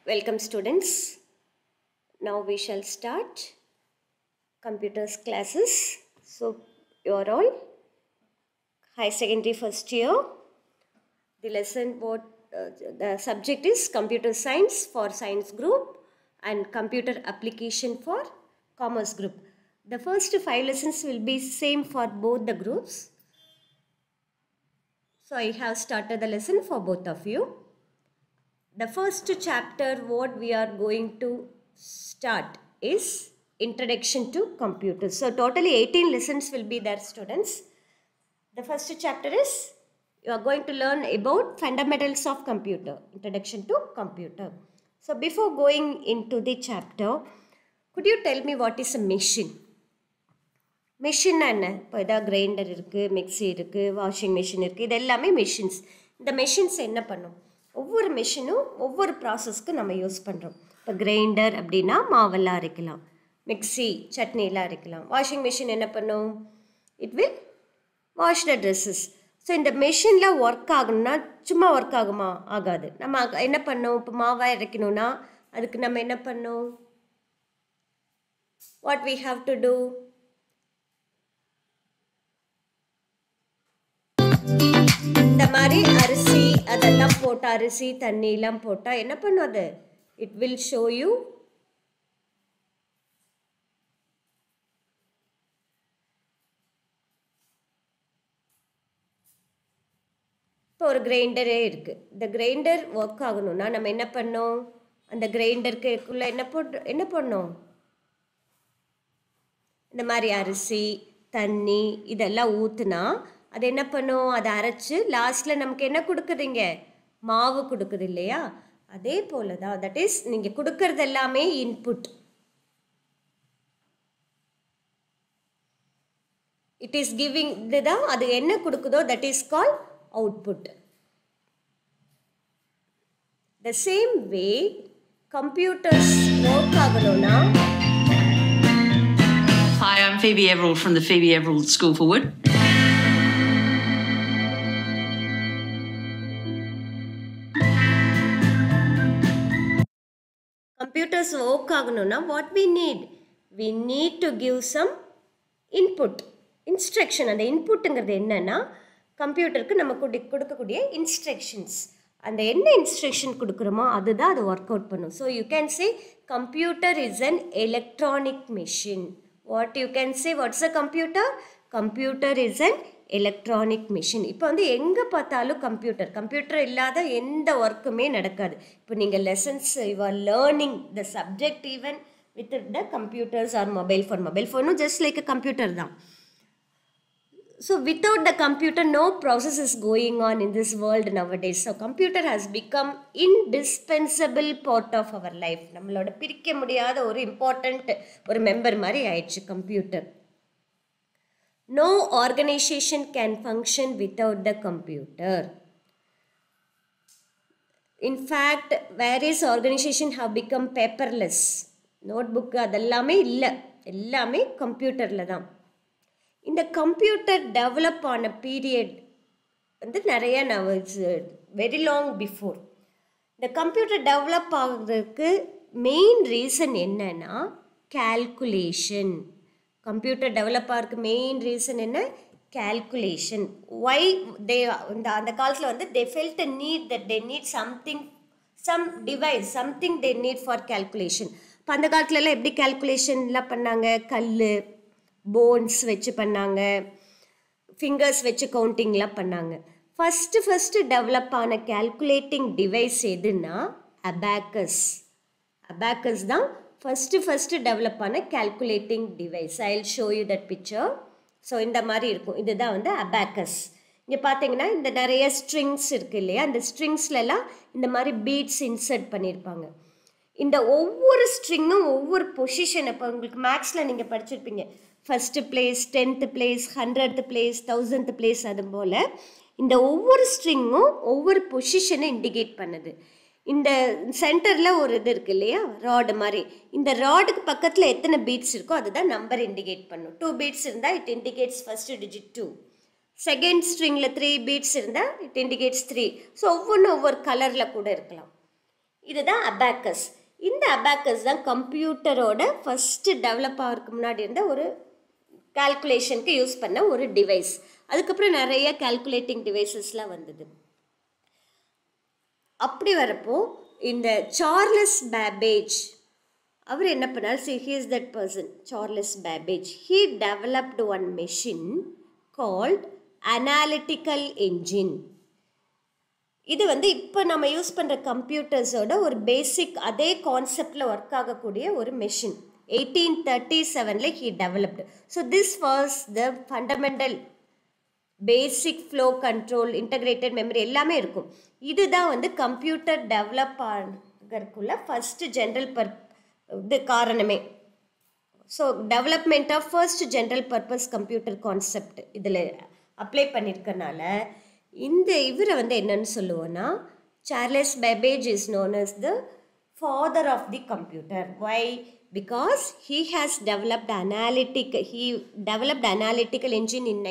Welcome students. Now we shall start computers classes. So you are all high secondary first year. The lesson what uh, the subject is computer science for science group and computer application for commerce group. The first five lessons will be same for both the groups. So I have started the lesson for both of you. The first chapter what we are going to start is introduction to computers. So totally 18 lessons will be there students. The first chapter is you are going to learn about fundamentals of computer, introduction to computer. So before going into the chapter, could you tell me what is a machine? மெஷின்னா என்ன இப்போ எதாவது grinder இருக்குது mixie இருக்குது washing machine இருக்குது இது எல்லாமே machines இந்த machines என்ன பண்ணும் ஒவ்வொரு மெஷினும் ஒவ்வொரு ப்ராசஸ்க்கு நம்ம யூஸ் பண்ணுறோம் இப்போ கிரைண்டர் அப்படின்னா மாவெல்லாம் அரைக்கலாம் மிக்ஸி சட்னிலாம் அரைக்கலாம் வாஷிங் மிஷின் என்ன பண்ணும் it will wash the dresses so இந்த மெஷினில் ஒர்க் ஆகணும்னா சும்மா ஒர்க் ஆகுமா ஆகாது நம்ம அக- என்ன பண்ணோம் இப்போ மாவை அரைக்கணும்னா அதுக்கு நம்ம என்ன பண்ணோம் what we have to do இந்த மாதிரி அரிசி அதெல்லாம் போட்டு அரிசி தண்ணியெல்லாம் போட்டால் என்ன பண்ணும் அது இட் வில் ஷோ யூ இப்போ ஒரு கிரைண்டரே இருக்குது இந்த கிரைண்டர் ஒர்க் ஆகணும்னா நம்ம என்ன பண்ணோம் அந்த கிரைண்டருக்குள்ளே என்ன போட்டு என்ன பண்ணோம் இந்த மாதிரி அரிசி தண்ணி இதெல்லாம் ஊற்றுனா அது என்ன பண்ணும் அதை அரைச்சு லாஸ்ட்டில் நமக்கு என்ன கொடுக்குதுங்க மாவு கொடுக்குது இல்லையா அதே போல தான் தட் இஸ் நீங்கள் கொடுக்கறது எல்லாமே இன்புட் இட் இஸ் கிவிங் இதுதான் அது என்ன கொடுக்குதோ that is call output the same way computers work ஆகணும்னா Hi, I'm Phoebe Everall from the Phoebe Everall School for Wood. computers work ஆகணும்னா what we need we need to give some input instruction அந்த இன்புட்டுங்கிறது என்னன்னா கம்ப்யூட்டருக்கு நம்ம கொடு கொடுக்கக்கூடிய instructions அந்த என்ன instruction கொடுக்குறோமோ அதுதான் அது ஒர்க் அவுட் பண்ணும் so you can say computer is an electronic machine what you can say what's a computer computer is an electronic machine இப்போ வந்து எங்கே பார்த்தாலும் கம்ப்யூட்டர் கம்ப்யூட்டர் இல்லாத எந்த ஒர்க்குமே நடக்காது இப்போ நீங்கள் lessons you are learning the subject even with the computers are mobile phone mobile ஃபோனும் ஜஸ்ட் லைக் அ கம்ப்யூட்டர் தான் so without the computer no process is going on in this world nowadays so computer has become indispensable part of our life நம்மளோட பிரிக்க முடியாத ஒரு important ஒரு member மாதிரி ஆயிடுச்சு computer no organization can function without the computer in fact various organization have become paperless notebook அதெல்லாமே இல்லை எல்லாமே கம்ப்யூட்டரில் தான் இந்த கம்ப்யூட்டர் டெவலப் ஆன பீரியட் வந்து நிறைய நான் வெரி லாங் பிஃபோர் இந்த கம்ப்யூட்டர் டெவலப் ஆகுறதுக்கு மெயின் ரீசன் என்னன்னா கால்குலேஷன் கம்ப்யூட்டர் டெவலப் ஆகிறதுக்கு மெயின் ரீசன் என்ன கால்குலேஷன் ஒய் தே இந்த அந்த காலத்தில் வந்து they felt a need that they need something some device something they need for calculation இப்போ அந்த காலத்துலலாம் எப்படி கால்குலேஷன்லாம் பண்ணாங்க கல் போன்ஸ் வச்சு பண்ணாங்க ஃபிங்கர்ஸ் வச்சு கவுண்டிங்லாம் பண்ணாங்க ஃபஸ்ட்டு ஃபஸ்ட்டு டெவலப் ஆன கால்குலேட்டிங் டிவைஸ் எதுன்னா அபேக்கஸ் அபேக்கஸ் தான் ஃபஸ்ட்டு ஃபஸ்ட்டு டெவலப் ஆன calculating device I will show you that picture so இந்த மாதிரி இருக்கும் இதுதான் வந்து அபேக்கஸ் இங்கே பார்த்தீங்கன்னா இந்த நிறைய ஸ்ட்ரிங்ஸ் இருக்குது இல்லையா அந்த ஸ்ட்ரிங்ஸ்லலாம் இந்த மாதிரி பீட்ஸ் இன்சர்ட் பண்ணியிருப்பாங்க இந்த ஒவ்வொரு ஸ்ட்ரிங்கும் ஒவ்வொரு பொசிஷன் இப்போ உங்களுக்கு மேக்ஸில் நீங்கள் படிச்சிருப்பீங்க first place tenth place hundred place thousand place அது போல் இந்த ஒவ்வொரு ஸ்ட்ரிங்கும் ஒவ்வொரு பொசிஷனை இண்டிகேட் பண்ணுது இந்த சென்டரில் ஒரு இது இருக்கு இல்லையா ராடு மாதிரி இந்த ராடுக்கு பக்கத்தில் எத்தனை பீட்ஸ் இருக்கோ அதுதான் நம்பர் இண்டிகேட் பண்ணும் டூ பீட்ஸ் இருந்தால் it indicates first digit two second ஸ்ட்ரிங்கில் த்ரீ பீட்ஸ் இருந்தால் இட் இண்டிகேட்ஸ் த்ரீ ஸோ ஒவ்வொன்றும் ஒவ்வொரு கலரில் கூட இருக்கலாம் இதுதான் அபாக்கஸ் இந்த அபாக்கஸ் தான் கம்ப்யூட்டரோட ஃபஸ்ட்டு டெவலப் ஆகிறதுக்கு முன்னாடி இருந்த ஒரு கால்குலேஷனுக்கு யூஸ் பண்ண ஒரு டிவைஸ் அதுக்கப்புறம் நிறைய கால்குலேட்டிங் டிவைசஸ்லாம் வந்தது அப்படி வரப்போ இந்த சார்லஸ் பேபேஜ் அவர் என்ன பண்ணார் see he is that person Charles Babbage he developed one machine called analytical engine இது வந்து இப்போ நம்ம யூஸ் பண்ணுற கம்ப்யூட்டர்ஸோட ஒரு பேசிக் அதே கான்செப்டில் ஒர்க் ஆகக்கூடிய ஒரு மெஷின் எயிட்டீன் தேர்ட்டி செவனில் he developed so this was the fundamental basic flow control integrated memory எல்லாமே இருக்கும் இதுதான் வந்து கம்ப்யூட்டர் டெவலப் ஆகிறதுக்குள்ள ஃபஸ்ட்டு ஜென்ரல் பர் இது காரணமே so development of first general purpose computer concept இதில் அப்ளை பண்ணியிருக்கனால இந்த இவரை வந்து என்னன்னு சொல்லுவோன்னா Charles Babbage is known as the father of the computer why because he has developed analytic he developed analytical engine in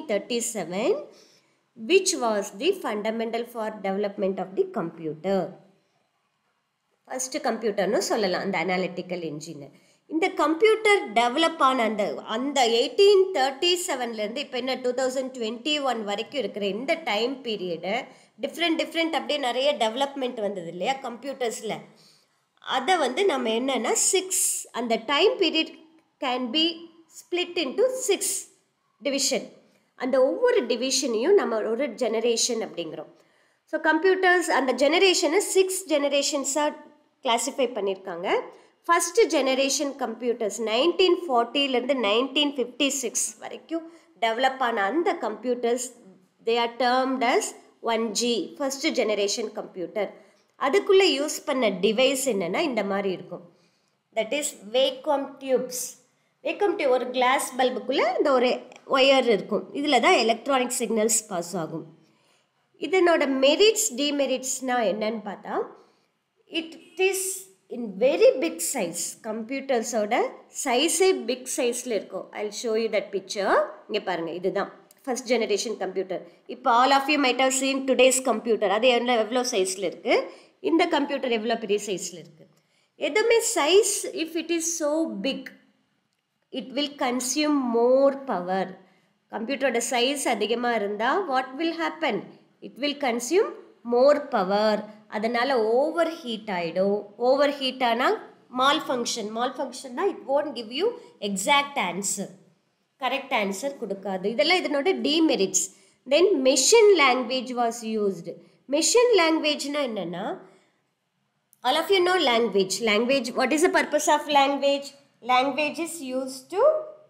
1837 which was the fundamental for development of the computer first கம்ப்யூட்டர்னு சொல்லலாம் அந்த analytical engine இந்த computer develop ஆன அந்த அந்த eighteen thirty செவன்லேருந்து இப்போ என்ன two thousand twenty one வரைக்கும் இருக்கிற இந்த டைம் பீரியடை டிஃப்ரெண்ட் டிஃப்ரெண்ட் அப்படியே நிறைய டெவலப்மெண்ட் வந்தது இல்லையா கம்ப்யூட்டர்ஸில் அதை வந்து நம்ம என்னென்னா சிக்ஸ் அந்த time period can be split into six division அந்த ஒவ்வொரு டிவிஷனையும் நம்ம ஒரு ஜெனரேஷன் அப்படிங்கிறோம் ஸோ கம்ப்யூட்டர்ஸ் அந்த ஜெனரேஷனை சிக்ஸ் ஜெனரேஷன்ஸாக கிளாஸிஃபை பண்ணியிருக்காங்க ஃபஸ்ட்டு ஜெனரேஷன் கம்ப்யூட்டர்ஸ் நைன்டீன் ஃபார்ட்டிலேருந்து நைன்டீன் ஃபிஃப்டி சிக்ஸ் வரைக்கும் டெவலப் ஆன அந்த computers they are termed as one G first generation computer அதுக்குள்ளே யூஸ் பண்ண டிவைஸ் என்னென்னா இந்த மாதிரி இருக்கும் that is vacuum tubes vacuum tube ஒரு கிளாஸ் பல்புக்குள்ளே இந்த ஒரு ஒயர் இருக்கும் இதில் தான் எலக்ட்ரானிக் சிக்னல்ஸ் பாஸ் ஆகும் இதனோட மெரிட்ஸ் டிமெரிட்ஸ்னால் என்னன்னு பார்த்தா it is in very big size கம்ப்யூட்டர்ஸோட சைஸே பிக் சைஸில் இருக்கும் I show you that picture இங்கே பாருங்கள் இதுதான் ஃபஸ்ட் ஜெனரேஷன் கம்ப்யூட்டர் இப்போ all of you might have seen today's computer அது எவ்வளோ எவ்வளோ சைஸில் இருக்குது இந்த கம்ப்யூட்டர் எவ்வளோ பெரிய சைஸில் இருக்குது எதுவுமே size if it is so big it will consume more power கம்ப்யூட்டரோட சைஸ் அதிகமாக இருந்தால் what will happen it will consume more power அதனால் ஓவர் ஹீட் ஆகிடும் ஓவர் ஹீட் ஆனால் மால் ஃபங்க்ஷன் மால் ஃபங்க்ஷன்னா it won't give you exact answer correct answer கொடுக்காது இதெல்லாம் இதனோட demerits then machine language was used machine லாங்குவேஜ்னா என்னென்னா all of you know language language what is the purpose of language language is used to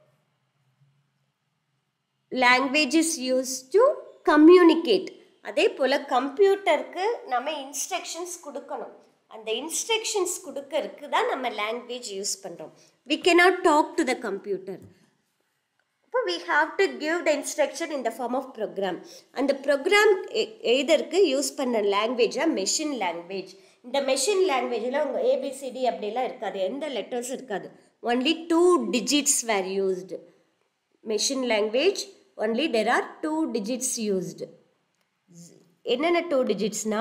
language is used to communicate அதே போல் கம்ப்யூட்டருக்கு நம்ம instructions கொடுக்கணும் அந்த instructions கொடுக்கறதுக்கு தான் நம்ம லாங்குவேஜ் யூஸ் பண்ணுறோம் we cannot talk to the computer இப்போ we have to give the instruction in the form of program அந்த ப்ரோக்ராம் எழுதற்கு யூஸ் பண்ண லாங்குவேஜாக மெஷின் லாங்குவேஜ் இந்த மெஷின் லாங்குவேஜில் உங்கள் ஏபிசிடி அப்படிலாம் இருக்காது எந்த லெட்டர்ஸ் இருக்காது only two digits were used machine language only there are two digits used என்னென்ன டூ டிஜிட்ஸ்னா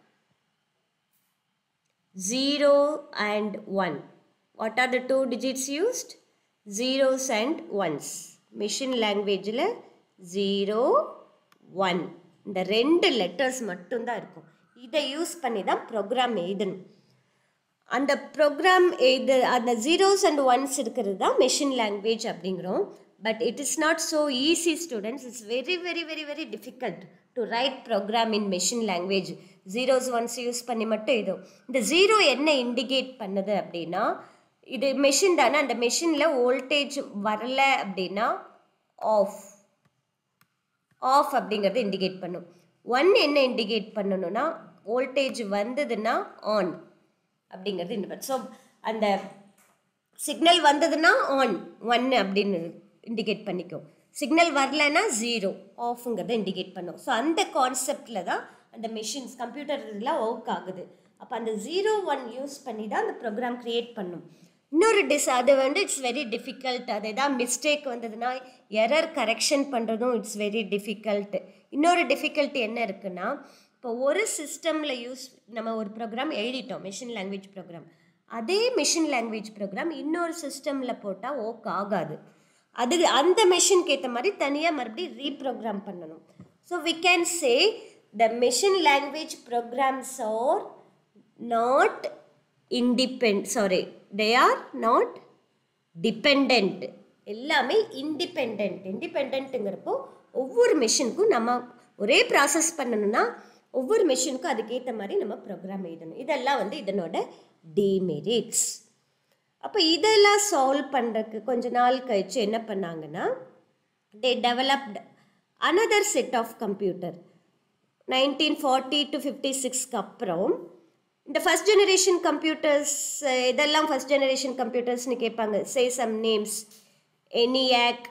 zero and one what are the two digits used zeros and once machine லாங்குவேஜில் ஜீரோ ஒன் இந்த ரெண்டு letters மட்டும்தான் இருக்கும் இதை use பண்ணி தான் ப்ரோக்ராம் எழுதணும் அந்த ப்ரோக்ராம் எழுது அந்த ஜீரோஸ் அண்ட் ஒன்ஸ் இருக்கிறது தான் மெஷின் லாங்குவேஜ் அப்படிங்கிறோம் but it is not so easy students it's very very very very difficult to write program in machine language zeros ones use பண்ணி மட்டும் இதுவும் இந்த ஜீரோ என்ன இண்டிகேட் பண்ணுது அப்படின்னா இது மெஷின் தானே அந்த மெஷினில் வோல்டேஜ் வரல அப்படின்னா ஆஃப் ஆஃப் அப்படிங்கிறத இண்டிகேட் பண்ணும் ஒன் என்ன இண்டிகேட் பண்ணணும்னா வோல்டேஜ் வந்ததுன்னா ஆன் அப்படிங்கிறது இண்டிகேட் ஸோ அந்த சிக்னல் வந்ததுன்னா ஆன் ஒன் அப்படின்னு இண்டிகேட் பண்ணிக்கும் சிக்னல் வரலன்னா ஜீரோ ஆஃப்ங்கிறத இண்டிகேட் பண்ணும் ஸோ அந்த கான்செப்டில் தான் அந்த மிஷின்ஸ் கம்ப்யூட்டர் இதெல்லாம் ஒர்க் ஆகுது அப்போ அந்த ஜீரோ ஒன் யூஸ் பண்ணி தான் அந்த ப்ரோக்ராம் க்ரியேட் பண்ணும் இன்னொரு டிஸ் அது வந்து இட்ஸ் வெரி டிஃபிகல்ட் அது எதாவது மிஸ்டேக் வந்ததுன்னா எரர் கரெக்ஷன் பண்ணுறதும் இட்ஸ் வெரி டிஃபிகல்ட் இன்னொரு டிஃபிகல்ட்டி என்ன இருக்குன்னா இப்போ ஒரு சிஸ்டமில் யூஸ் நம்ம ஒரு ப்ரோக்ராம் எழுதிட்டோம் மிஷின் லாங்குவேஜ் ப்ரோக்ராம் அதே மிஷின் லாங்குவேஜ் ப்ரோக்ராம் இன்னொரு சிஸ்டமில் போட்டால் ஒர்க் ஆகாது அது அந்த மிஷினுக்கு ஏற்ற மாதிரி தனியாக மறுபடியும் ரீப்ரோக்ராம் பண்ணணும் so we can say the machine language programs are not independent sorry they are not depend எல்லாமே இண்டிபெண்ட் இண்டிபெண்ட்டுங்கிறப்போ ஒவ்வொரு மிஷினுக்கும் நம்ம ஒரே ப்ராசஸ் பண்ணணும்னா ஒவ்வொரு மிஷினுக்கும் அதுக்கேற்ற மாதிரி நம்ம ப்ரோக்ராம் எழுதணும் இதெல்லாம் வந்து இதனோட டிமெரிட்ஸ் அப்போ இதெல்லாம் சால்வ் பண்ணுறதுக்கு கொஞ்ச நாள் கழிச்சு என்ன பண்ணாங்கன்னா they developed another set of computer nineteen forty to fifty சிக்ஸ்க்கு அப்புறம் இந்த ஃபஸ்ட் ஜெனரேஷன் கம்ப்யூட்டர்ஸ் இதெல்லாம் ஃபஸ்ட் ஜெனரேஷன் கம்ப்யூட்டர்ஸ்னு கேட்பாங்க say some names ENIAC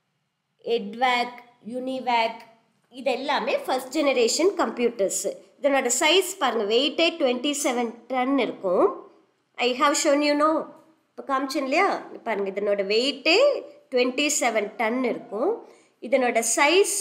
EDVAC UNIVAC இது எல்லாமே ஃபஸ்ட் ஜெனரேஷன் கம்ப்யூட்டர்ஸு இதனோட சைஸ் பாருங்கள் வெயிட்டே டுவெண்ட்டி செவன் டன் இருக்கும் I have shown you no இப்போ காமிச்சேன் இல்லையா பாருங்கள் இதனோட வெயிட்டே டுவெண்ட்டி செவன் டன் இருக்கும் இதனோட size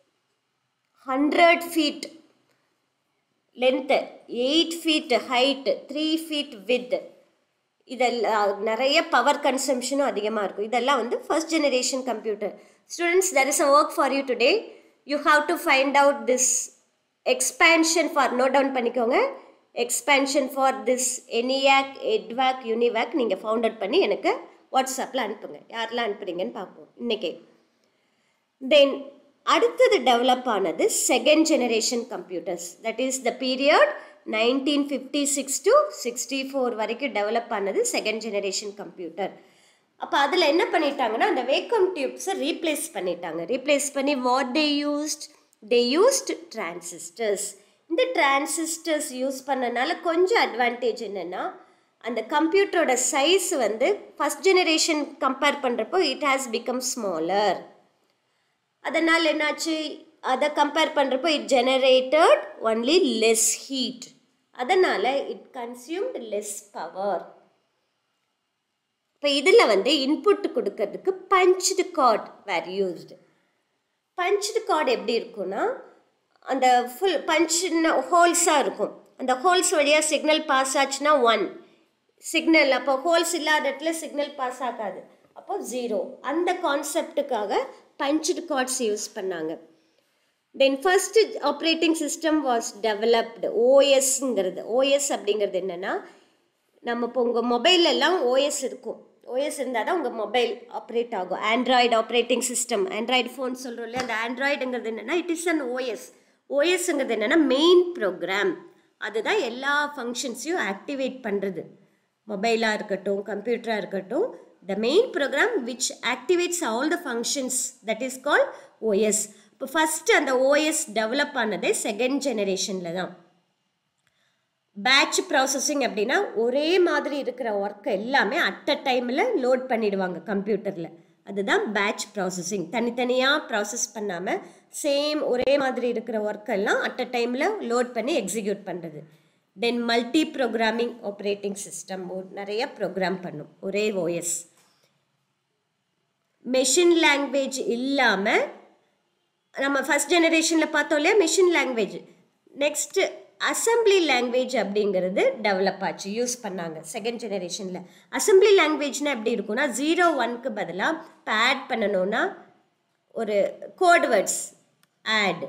hundred feet length eight feet height three feet with இதெல்லாம் நிறைய பவர் கன்சம்ஷனும் அதிகமாக இருக்கும் இதெல்லாம் வந்து first generation computer students there is a work for you today you have to find out this expansion for note down பண்ணிக்கோங்க expansion for this ENIAC EDVAC UNIVAC நீங்கள் found out பண்ணி எனக்கு வாட்ஸ்அப்பில் அனுப்புங்க யாரெல்லாம் அனுப்புறீங்கன்னு பார்ப்போம் இன்றைக்கே தென் அடுத்தது டெவலப் ஆனது second generation computers that is the period nineteen fifty six to sixty four வரைக்கும் டெவலப் ஆனது செகண்ட் ஜெனரேஷன் கம்ப்யூட்டர் அப்போ அதில் என்ன பண்ணிட்டாங்கன்னா அந்த வேக்கம் டியூப்ஸை ரீப்ளேஸ் பண்ணிட்டாங்க ரீப்ளேஸ் பண்ணி what they used they used transistors இந்த டிரான்சிஸ்டர்ஸ் யூஸ் பண்ணனால கொஞ்சம் அட்வான்டேஜ் என்னென்னா அந்த கம்ப்யூட்டரோட சைஸ் வந்து ஃபஸ்ட் ஜெனரேஷன் கம்பேர் பண்ணுறப்போ இட் ஹாஸ் பிகம் ஸ்மாலர் அதனால் என்னாச்சு அதை கம்பேர் பண்ணுறப்போ it generated only less heat அதனால் இட் கன்சியூம்ட் லெஸ் பவர் இப்போ இதில் வந்து இன்புட் கொடுக்கறதுக்கு punched card were used punched card எப்படி இருக்கும்னா அந்த ஃபுல் பஞ்சுன்னு ஹோல்ஸாக இருக்கும் அந்த ஹோல்ஸ் வழியாக சிக்னல் பாஸ் ஆச்சுன்னா ஒன் சிக்னல் அப்போ ஹோல்ஸ் இல்லாத இடத்துல சிக்னல் பாஸ் ஆகாது அப்போ ஜீரோ அந்த கான்செப்டுக்காக பஞ்ச்டு கார்ட்ஸ் யூஸ் பண்ணாங்க then first operating system was developed ஓஎஸ்ங்கிறது ஓஎஸ் அப்படிங்கிறது என்னென்னா நம்ம இப்போ உங்கள் மொபைலெல்லாம் ஓஎஸ் இருக்கும் ஓஎஸ் இருந்தால் தான் உங்கள் மொபைல் ஆப்ரேட் ஆகும் Android operating system Android phone சொல்கிறோம் இல்லையா அந்த ஆண்ட்ராய்டுங்கிறது என்னென்னா இட் இஸ் அன் ஓஎஸ் ஓஎஸ்ங்கிறது என்னென்னா மெயின் ப்ரோக்ராம் அதுதான் எல்லா ஃபங்க்ஷன்ஸையும் ஆக்டிவேட் பண்ணுறது மொபைலாக இருக்கட்டும் கம்ப்யூட்டராக இருக்கட்டும் the main program which activates all the functions that is call OS இப்போ ஃபஸ்ட்டு அந்த ஓஎஸ் டெவலப் ஆனதே செகண்ட் ஜெனரேஷனில் தான் பேட்ச் ப்ராசஸிங் அப்படின்னா ஒரே மாதிரி இருக்கிற ஒர்க்கை எல்லாமே அட் அ டைமில் லோட் பண்ணிடுவாங்க கம்ப்யூட்டரில் அதுதான் பேட்ச் ப்ராசஸிங் தனித்தனியாக ப்ராசஸ் பண்ணாமல் சேம் ஒரே மாதிரி இருக்கிற ஒர்க்கெல்லாம் அட் அ டைமில் லோட் பண்ணி எக்ஸிக்யூட் பண்ணுறது then multi programming operating system நிறைய ப்ரோக்ராம் பண்ணும் ஒரே ஓஎஸ் மெஷின் லாங்குவேஜ் இல்லாமல் நம்ம ஃபஸ்ட் ஜெனரேஷனில் பார்த்தோம் இல்லையா machine language next assembly language அப்படிங்கிறது டெவலப் ஆச்சு யூஸ் பண்ணாங்க செகண்ட் ஜெனரேஷனில் அசம்பிளி லாங்குவேஜ்னால் எப்படி இருக்கும்னா ஜீரோ ஒன்க்கு பதிலாக இப்போ ஆட் பண்ணணும்னா ஒரு கோட் வேர்ட்ஸ் ஆட்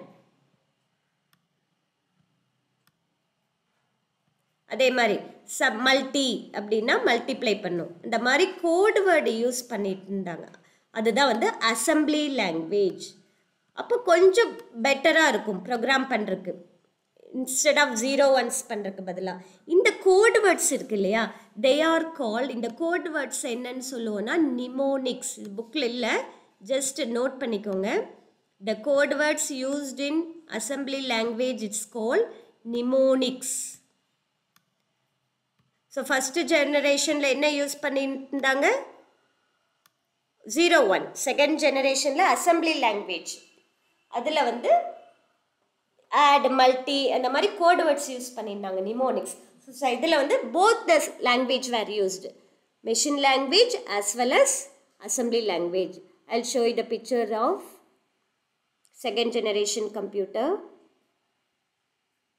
அதே மாதிரி சப் மல்டி அப்படின்னா மல்டிப்ளை பண்ணும் இந்த மாதிரி கோட் வேர்டு யூஸ் பண்ணிட்டு இருந்தாங்க அதுதான் வந்து அசம்பிளி லாங்குவேஜ் அப்போ கொஞ்சம் பெட்டராக இருக்கும் ப்ரோக்ராம் பண்ணுறதுக்கு இன்ஸ்டெட் ஆஃப் ஜீரோ ஒன்ஸ் பண்ணுறதுக்கு பதிலாக இந்த கோட் வேர்ட்ஸ் இருக்கு இல்லையா தே ஆர் கால் இந்த கோட் வேர்ட்ஸ் என்னன்னு சொல்லுவோன்னா நிமோனிக்ஸ் இது புக்கில் இல்லை ஜஸ்ட் நோட் பண்ணிக்கோங்க the code words used in assembly language it's call mnemonics so first ஜெனரேஷனில் என்ன யூஸ் பண்ணியிருந்தாங்க ஜீரோ ஒன் செகண்ட் ஜெனரேஷனில் அசம்பிளி லாங்குவேஜ் அதில் வந்து ஆட் மல்டி அந்த மாதிரி கோட் வேர்ட்ஸ் யூஸ் பண்ணியிருந்தாங்க நிமோனிக்ஸ் ஸோ இதில் வந்து both the language were used machine language as well as assembly language I show the picture of second generation computer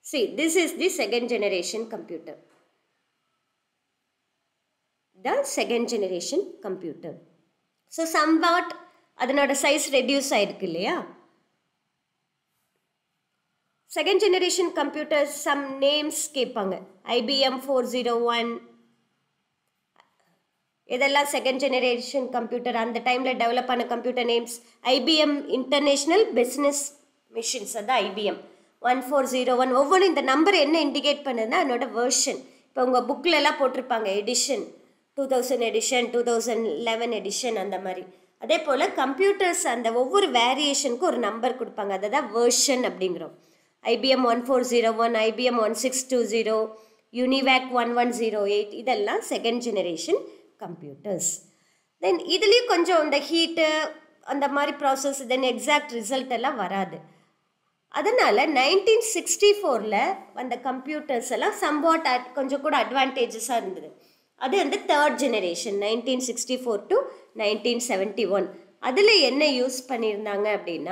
see this is the second generation computer the second generation computer so somewhat அதனோட size reduce ஆயிருக்கு இல்லையா second generation computer some names கேட்பாங்க IBM four zero one இதெல்லாம் second generation computer அந்த டைமில் develop ஆன computer names IBM International Business Machines அதான் IBM one four zero one ஒவ்வொன்றும் இந்த நம்பர் என்ன இண்டிகேட் பண்ணுதுன்னா அதனோட வேர்ஷன் இப்போ உங்கள் புக்கில் எல்லாம் போட்டிருப்பாங்க edition two thousand edition two thousand eleven edition அந்த மாதிரி அதே போல் கம்ப்யூட்டர்ஸ் அந்த ஒவ்வொரு வேரியேஷனுக்கும் ஒரு நம்பர் கொடுப்பாங்க அதை தான் வேர்ஷன் அப்படிங்கிறோம் IBM one four zero one IBM one six two zero UNIVAC one one zero eight இதெல்லாம் செகண்ட் ஜெனரேஷன் கம்ப்யூட்டர்ஸ் தென் இதுலேயும் கொஞ்சம் இந்த ஹீட்டு அந்த மாதிரி ப்ராசஸ் தென் எக்ஸாக்ட் ரிசல்ட் எல்லாம் வராது அதனால் நைன்டீன் சிக்ஸ்டி ஃபோரில் வந்த கம்ப்யூட்டர்ஸ் எல்லாம் சம்வாட் அட் கொஞ்சம் கூட அட்வான்டேஜஸாக இருந்தது அது வந்து third generation nineteen sixty four to nineteen seventy one அதில் என்ன யூஸ் பண்ணியிருந்தாங்க அப்படின்னா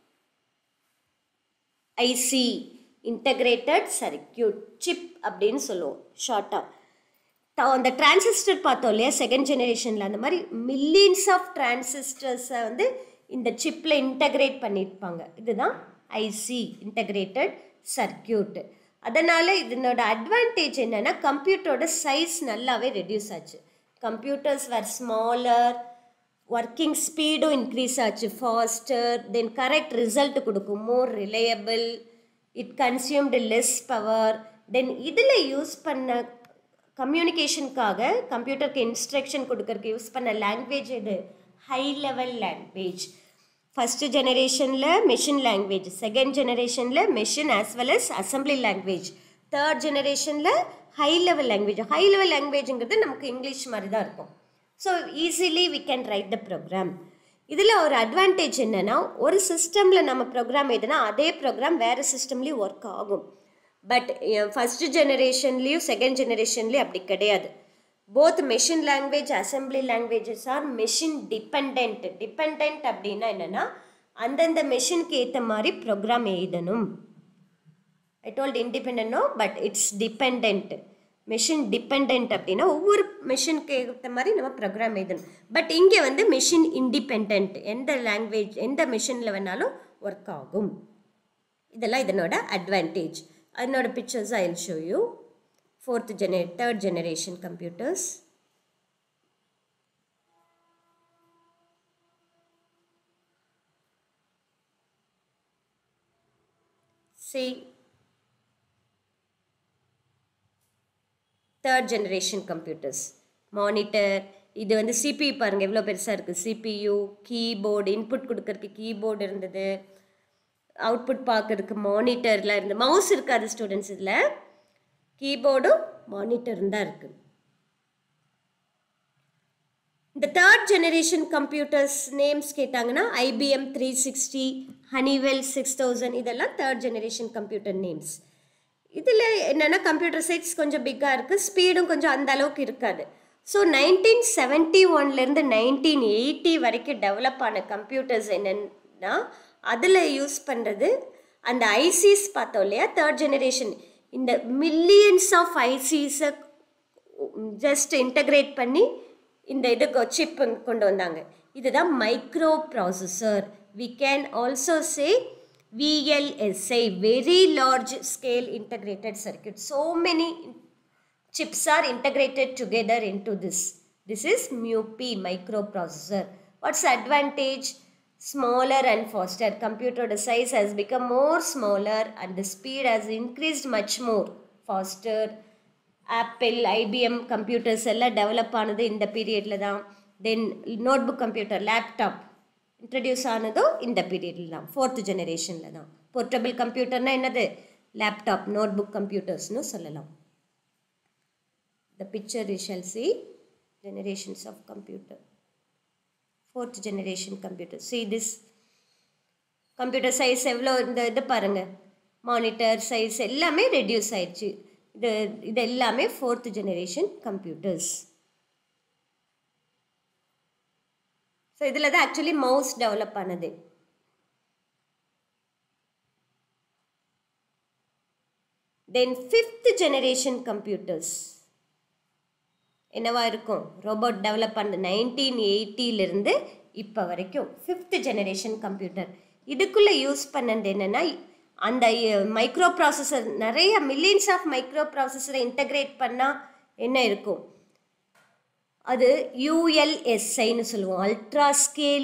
ஐசி இன்டகிரேட்டட் சர்க்கியூட் சிப் அப்படின்னு சொல்லுவோம் ஷார்ட்டாக அந்த டிரான்சிஸ்டர் பார்த்தோம் இல்லையா செகண்ட் ஜெனரேஷனில் அந்த மாதிரி மில்லியன்ஸ் ஆஃப் டிரான்சிஸ்டர்ஸை வந்து இந்த சிப்பில் இன்டகிரேட் பண்ணியிருப்பாங்க இதுதான் ஐசி இன்டகிரேட்டட் சர்க்கியூட் அதனால் இதனோட அட்வான்டேஜ் என்னென்னா கம்ப்யூட்டரோட சைஸ் நல்லாவே ரெடியூஸ் ஆச்சு கம்ப்யூட்டர்ஸ் வேர் ஸ்மாலர் ஒர்க்கிங் ஸ்பீடும் இன்க்ரீஸ் ஆச்சு ஃபாஸ்டர் தென் கரெக்ட் ரிசல்ட் கொடுக்கும் more reliable it consumed less power then இதில் யூஸ் பண்ண கம்யூனிகேஷனுக்காக கம்ப்யூட்டருக்கு இன்ஸ்ட்ரக்ஷன் கொடுக்கறதுக்கு யூஸ் பண்ண லாங்குவேஜ் இது ஹை லெவல் லாங்குவேஜ் ஃபஸ்ட்டு ஜெனரேஷனில் மெஷின் லாங்குவேஜ் செகண்ட் ஜெனரேஷனில் machine as well as assembly language third ஜெனரேஷனில் high level language high level லாங்குவேஜுங்கிறது நமக்கு இங்கிலீஷ் மாதிரி தான் இருக்கும் so easily we can write the program இதில் ஒரு அட்வான்டேஜ் என்னென்னா ஒரு சிஸ்டமில் நம்ம ப்ரோக்ராம் எதுனா அதே ப்ரோக்ராம் வேறு சிஸ்டம்லேயும் ஒர்க் ஆகும் பட் ஃபஸ்ட்டு ஜெனரேஷன்லேயும் செகண்ட் ஜெனரேஷன்லேயும் அப்படி கிடையாது both machine language assembly languages are machine depend depend அப்படின்னா என்னென்னா அந்தந்த மெஷினுக்கு ஏற்ற மாதிரி ப்ரோக்ராம் எழுதணும் ஐ டோல்ட் இண்டிபெண்டோ but it's depend machine depend அப்படின்னா ஒவ்வொரு மெஷினுக்கு ஏற்ற மாதிரி நம்ம ப்ரோக்ராம் எழுதணும் பட் இங்கே வந்து மெஷின் இண்டிபெண்ட் எந்த லாங்குவேஜ் எந்த மெஷினில் வேணாலும் ஒர்க் ஆகும் இதெல்லாம் இதனோட அட்வான்டேஜ் அதனோட pictures I will show you fourth gener third generation computers see third generation computers monitor இது வந்து சிபியு பாருங்கள் எவ்வளோ பெருசாக இருக்குது சிபியு கீபோர்டு இன்புட் கொடுக்கறதுக்கு கீபோர்டு இருந்தது அவுட்புட் பார்க்கறதுக்கு மானிட்டர்லாம் இருந்து மவுஸ் இருக்காது ஸ்டூடெண்ட்ஸ் இதில் கீபோர்டும் மானிட்டரும் தான் இருக்குது இந்த தேர்ட் ஜெனரேஷன் கம்ப்யூட்டர்ஸ் நேம்ஸ் கேட்டாங்கன்னா IBM three sixty Honeywell six thousand இதெல்லாம் தேர்ட் ஜெனரேஷன் கம்ப்யூட்டர் நேம்ஸ் இதில் என்னென்னா கம்ப்யூட்டர் சைட்ஸ் கொஞ்சம் பிக்காக இருக்குது ஸ்பீடும் கொஞ்சம் அந்த அளவுக்கு இருக்காது ஸோ நைன்டீன் செவன்ட்டி ஒன்லேருந்து நைன்டீன் எயிட்டி வரைக்கும் டெவலப் ஆன கம்ப்யூட்டர்ஸ் என்னென்னா அதில் யூஸ் பண்ணுறது அந்த ஐசிஸ் பார்த்தோம் இல்லையா தேர்ட் ஜெனரேஷன் இந்த மில்லியன்ஸ் ஆஃப் ஐசிஸை ஜஸ்ட் இன்டகிரேட் பண்ணி இந்த இதுக்கு சிப் கொண்டு வந்தாங்க இதுதான் microprocessor we can also say VLSI very large scale integrated circuit so many chips are integrated together into this. This is MUP microprocessor. What's the advantage? Smaller and faster. Computer the size has become more smaller and the speed has increased much more faster. Apple IBM computers எல்லாம் develop ஆனது இந்த பீரியடில் தான் then notebook computer laptop introduce ஆனதும் இந்த பீரியடில் தான் fourth ஜெனரேஷனில் தான் போர்ட்டபிள் கம்ப்யூட்டர்னால் என்னது லேப்டாப் நோட் புக் கம்ப்யூட்டர்ஸ்னு சொல்லலாம் the picture you shall see generations of computer fourth generation computer see this computer size எவ்வளோ இந்த இது பாருங்க மானிட்டர் சைஸ் எல்லாமே ரெடியூஸ் ஆயிடுச்சு இது இது எல்லாமே ஃபோர்த் ஜெனரேஷன் கம்ப்யூட்டர்ஸ் ஸோ இதில் தான் ஆக்சுவலி மவுஸ் டெவலப் ஆனது தென் ஃபிஃப்த் ஜெனரேஷன் கம்ப்யூட்டர்ஸ் என்னவா இருக்கும் ரோபோட் டெவலப் பண்ண நைன்டீன் எயிட்டியிலிருந்து இப்போ வரைக்கும் ஃபிஃப்த் ஜெனரேஷன் கம்ப்யூட்டர் இதுக்குள்ளே யூஸ் பண்ணது என்னென்னா அந்த மைக்ரோ ப்ராசஸர் நிறைய மில்லியன்ஸ் ஆஃப் மைக்ரோ ப்ராசஸரை இன்டகிரேட் பண்ணால் என்ன இருக்கும் அது யூஎல்எஸ்ஐன்னு சொல்லுவோம் அல்ட்ரா ஸ்கேல்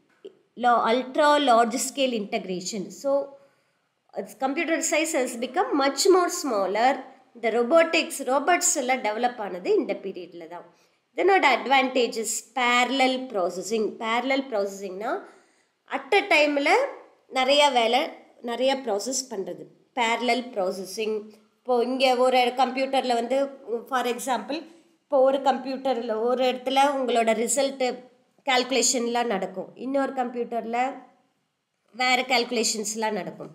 லா ultra large scale integration so computer size has become much more smaller இந்த ரொபோட்டிக்ஸ் ரோபோட்ஸ் எல்லாம் டெவலப் ஆனது இந்த பீரியடில் தான் இதனோட அட்வான்டேஜஸ் பேரலல் ப்ராசஸிங் பேரலல் ப்ராசஸிங்னா அட் அ டைமில் நிறையா வேலை நிறையா ப்ராசஸ் பண்ணுறது பேரலல் ப்ராசஸிங் இப்போது இங்கே ஒரு கம்ப்யூட்டரில் வந்து ஃபார் எக்ஸாம்பிள் இப்போ ஒரு கம்ப்யூட்டரில் ஒரு இடத்துல உங்களோட ரிசல்ட்டு கால்குலேஷன்லாம் நடக்கும் இன்னொரு கம்ப்யூட்டரில் வேறு கால்குலேஷன்ஸ்லாம் நடக்கும்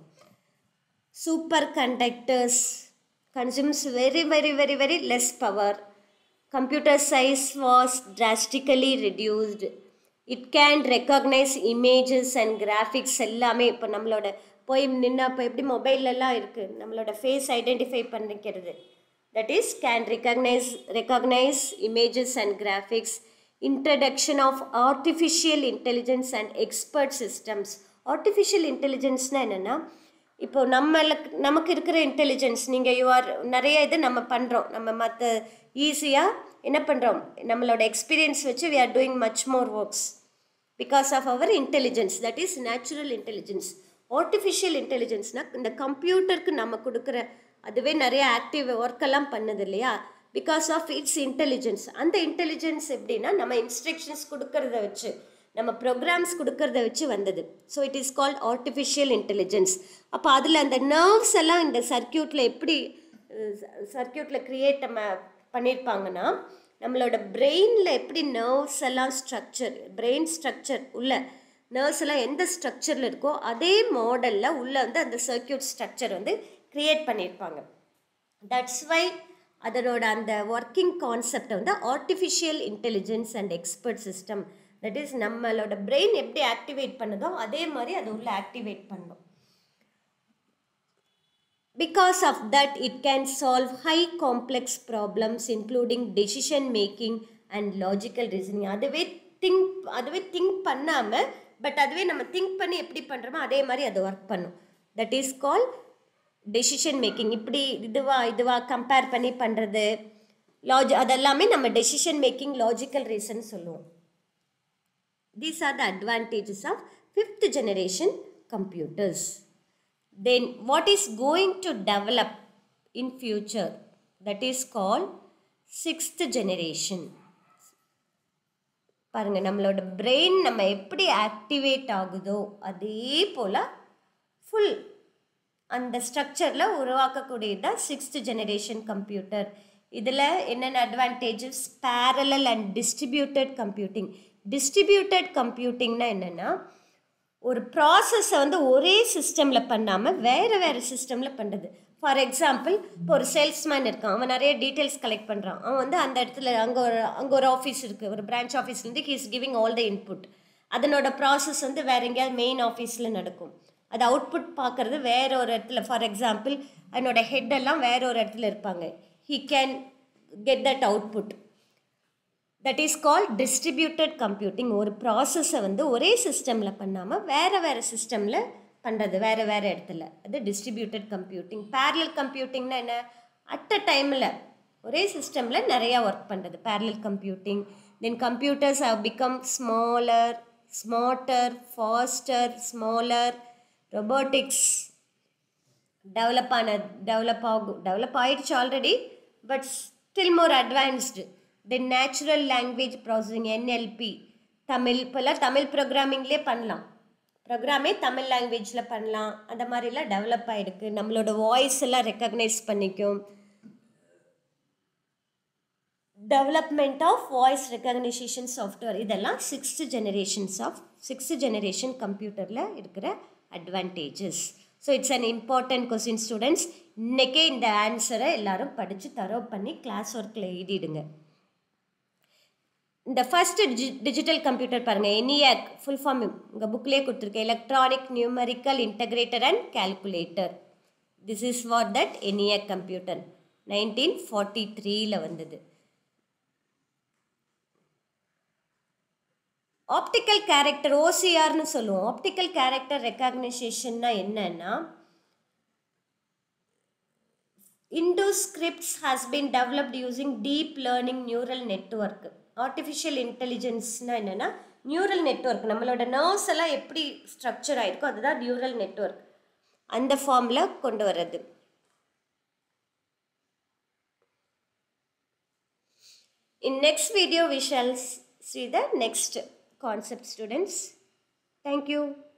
superconductors consumes very very very very less power computer size was drastically reduced it can recognize images and graphics எல்லாமே இப்போ நம்மளோட போய் நின்று இப்போ எப்படி மொபைல்லலாம் இருக்குது நம்மளோட ஃபேஸ் ஐடென்டிஃபை பண்ணிக்கிறது that is can recognise recognise images and graphics introduction of artificial intelligence and expert systems artificial இன்டெலிஜென்ஸ்னால் என்னென்னா இப்போ நம்மளுக்கு நமக்கு இருக்கிற இன்டெலிஜென்ஸ் நீங்கள் யூஆர் நிறைய இது நம்ம பண்ணுறோம் நம்ம மற்ற ஈஸியாக என்ன பண்ணுறோம் நம்மளோட எக்ஸ்பீரியன்ஸ் வச்சு we are doing much more works because of our intelligence that is natural intelligence artificial இன்டெலிஜென்ஸ்னால் இந்த கம்ப்யூட்டருக்கு நம்ம கொடுக்குற அதுவே நிறைய ஆக்டிவ் ஒர்க்கெல்லாம் பண்ணுது இல்லையா பிகாஸ் ஆஃப் இட்ஸ் இன்டெலிஜென்ஸ் அந்த இன்டெலிஜென்ஸ் எப்படின்னா நம்ம இன்ஸ்ட்ரக்ஷன்ஸ் கொடுக்கறத வச்சு நம்ம ப்ரோக்ராம்ஸ் கொடுக்கறத வச்சு வந்தது so it is called artificial intelligence அப்போ அதில் அந்த நர்வ்ஸ் எல்லாம் இந்த சர்க்கியூட்டில் எப்படி சர்க்கியூட்டில் க்ரியேட் நம்ம பண்ணியிருப்பாங்கன்னா நம்மளோட பிரெயினில் எப்படி நர்வ்ஸ் எல்லாம் ஸ்ட்ரக்சர் பிரெயின் ஸ்ட்ரக்சர் உள்ள நர்வ்ஸ் எல்லாம் எந்த ஸ்ட்ரக்சரில் இருக்கோ அதே மாடலில் உள்ள வந்து அந்த சர்க்கியூட் ஸ்ட்ரக்சர் வந்து க்ரியேட் பண்ணியிருப்பாங்க தட்ஸ் வை அதனோட அந்த ஒர்க்கிங் கான்செப்டை வந்து artificial intelligence and expert system that is நம்மளோட பிரெயின் எப்படி ஆக்டிவேட் பண்ணுதோ அதே மாதிரி அது உள்ள ஆக்டிவேட் பண்ணும் because of that it can solve high complex problems including decision making and logical reasoning அதுவே திங்க் அதுவே திங்க் பண்ணாமல் பட் அதுவே நம்ம திங்க் பண்ணி எப்படி பண்ணுறோமோ அதே மாதிரி அது ஒர்க் பண்ணும் that is call decision making இப்படி இதுவா இதுவா கம்பேர் பண்ணி பண்ணுறது லாஜ் அதெல்லாமே நம்ம டெசிஷன் மேக்கிங் லாஜிக்கல் ரீசன் சொல்லுவோம் These are the advantages of fifth generation computers. Then what is going to develop in future? That is called sixth generation. பாருங்க நம்மளோட பிரெயின் நம்ம எப்படி ஆக்டிவேட் ஆகுதோ அதே போல் ஃபுல் அந்த ஸ்ட்ரக்சரில் உருவாக்கக்கூடியது தான் சிக்ஸ்த் ஜெனரேஷன் கம்ப்யூட்டர் இதில் என்னென்ன advantages parallel and distributed computing distributed கம்ப்யூட்டிங்னா என்னென்னா ஒரு ப்ராசஸை வந்து ஒரே சிஸ்டமில் பண்ணாமல் வேறு வேறு சிஸ்டமில் பண்ணுறது ஃபார் எக்ஸாம்பிள் இப்போ ஒரு சேல்ஸ்மேன் இருக்கான் அவன் நிறைய டீட்டெயில்ஸ் கலெக்ட் பண்ணுறான் அவன் வந்து அந்த இடத்துல அங்கே ஒரு அங்கே ஒரு ஆஃபீஸ் இருக்குது ஒரு பிரான்ச் ஆஃபீஸ்லேருந்து he is giving all the input அதனோட ப்ராசஸ் வந்து வேறு எங்கேயாவது மெயின் ஆஃபீஸில் நடக்கும் அது அவுட்புட் பார்க்குறது வேற ஒரு இடத்துல ஃபார் எக்ஸாம்பிள் அதனோட ஹெட் எல்லாம் வேற ஒரு இடத்துல இருப்பாங்க he can get that output that is call distributed computing ஒரு ப்ராசஸை வந்து ஒரே சிஸ்டமில் பண்ணாமல் வேறு வேறு சிஸ்டமில் பண்ணுறது வேறு வேறு இடத்துல அது டிஸ்ட்ரிபியூட்டட் கம்ப்யூட்டிங் பேரலல் கம்ப்யூட்டிங்னா என்ன அட் அ டைமில் ஒரே சிஸ்டமில் நிறையா ஒர்க் பண்ணுறது parallel computing then computers have become smaller smarter faster smaller robotics develop ஆன டெவலப் ஆகும் டெவலப் ஆயிடுச்சு already but still more advanced then natural language processing NLP Tamil இப்போல்லாம் தமிழ் ப்ரோக்ராமிங்லேயே பண்ணலாம் ப்ரோக்ராமே தமிழ் லாங்குவேஜில் பண்ணலாம் அந்த மாதிரிலாம் டெவலப் ஆகிருக்கு நம்மளோட வாய்ஸ் எல்லாம் ரெக்கக்னைஸ் பண்ணிக்கும் development of voice recognition software இதெல்லாம் sixth generations of sixth generation கம்ப்யூட்டரில் இருக்கிற advantages so it's an important question students இன்றைக்கே இந்த ஆன்சரை எல்லாரும் படித்து தரோ பண்ணி கிளாஸ் ஒர்க்கில் எழுதிடுங்க இந்த ஃபர்ஸ்ட் டிஜி டிஜிட்டல் கம்ப்யூட்டர் பாருங்கள் எனியாக் ஃபுல் ஃபார்ம் உங்கள் புக்லேயே கொடுத்துருக்கேன் electronic numerical integrator and calculator this is what that ENIAC computer nineteen forty த்ரீல வந்தது ஆப்டிக்கல் கேரக்டர் ஓசிஆர்னு சொல்லுவோம் ஆப்டிக்கல் கேரக்டர் ரெக்கக்னைசேஷன்னா என்னன்னா Indus scripts has been developed using deep learning neural network. Artificial இன்டெலிஜென்ஸ்னா என்னென்னா நியூரல் நெட்ஒர்க் நம்மளோட நர்வ்ஸ் எல்லாம் எப்படி structure ஆயிருக்கோ அதுதான் நியூரல் நெட்ஒர்க் அந்த ஃபார்மில் கொண்டு வர்றது In next video, we shall s- see the next concept, students. Thank you.